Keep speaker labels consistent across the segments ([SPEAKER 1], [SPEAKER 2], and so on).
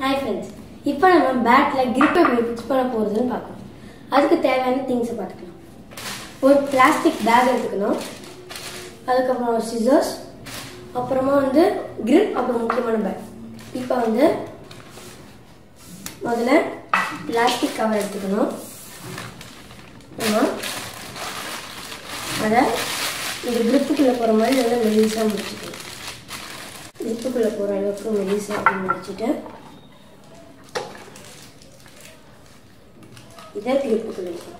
[SPEAKER 1] Hi friends இப்போ நம்ம battle கிரிப்பை எப்படி ஃபிக்ஸ் பண்ண போகிறதுன்னு பார்க்கலாம் அதுக்கு தேவையான திங்ஸை பார்த்துக்கலாம் ஒரு பிளாஸ்டிக் பேக் எடுத்துக்கணும் அதுக்கப்புறம் ஒரு சிசர்ஸ் அப்புறமா வந்து கிரிப் அப்புறம் முக்கியமான பேக் இப்போ வந்து முதல்ல பிளாஸ்டிக் கவர் எடுத்துக்கணும் அப்புறமா அதை இந்த கிரிப்புக்குள்ளே போகிற மாதிரி நல்லா மெலிசாக முடிச்சுக்கணும் கிரிப்புக்குள்ளே போகிற அளவுக்கு மெலிசாக அப்படி முடிச்சுட்டு இதை கிரிப்புக்குள்ளே வச்சுக்கணும்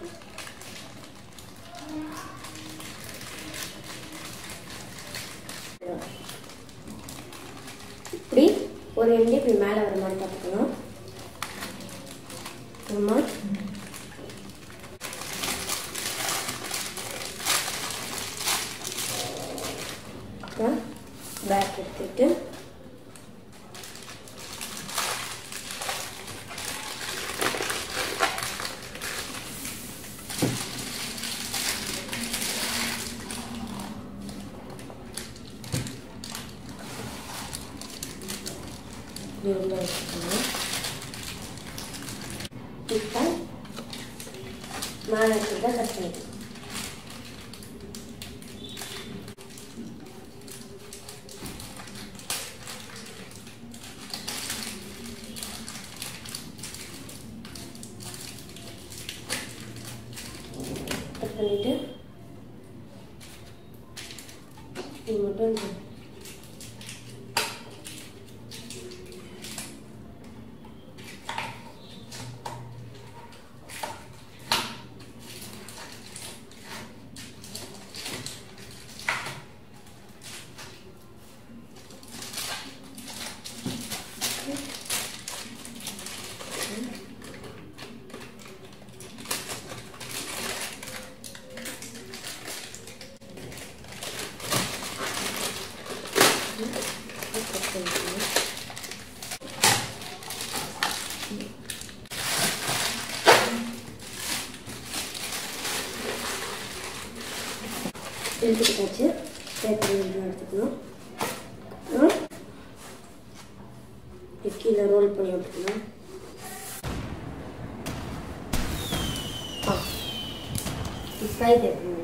[SPEAKER 1] இப்படி ஒரு எண்டு இப்படி மேலே வர மாதிரி பார்த்துக்கணும் அப்புறமா அப்புறம் பேக் எடுத்துட்டு இப்படி உள்ள வச்சுக்கணும் இப்போ மேலே இருக்கிறத கட் பண்ணிக்கணும் கட் பண்ணிட்டு இது மட்டும் இருக்கு. கட் பண்ணிக்கணும் எடுத்துக்கிட்டாச்சு பேப்பர் எல்லாம் எடுத்துக்கணும் அப்புறம் இது கீழே ரோல் பண்ணி விட்டுக்கணும் ஆ சைடு எப்படி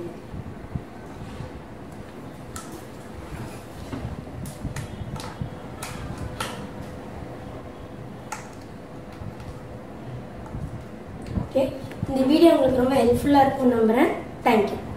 [SPEAKER 1] ஓகே இந்த வீடியோ உங்களுக்கு ரொம்ப ஹெல்ப்ஃபுல்லாக இருக்கும்னு நம்புகிறேன் தேங்க்யூ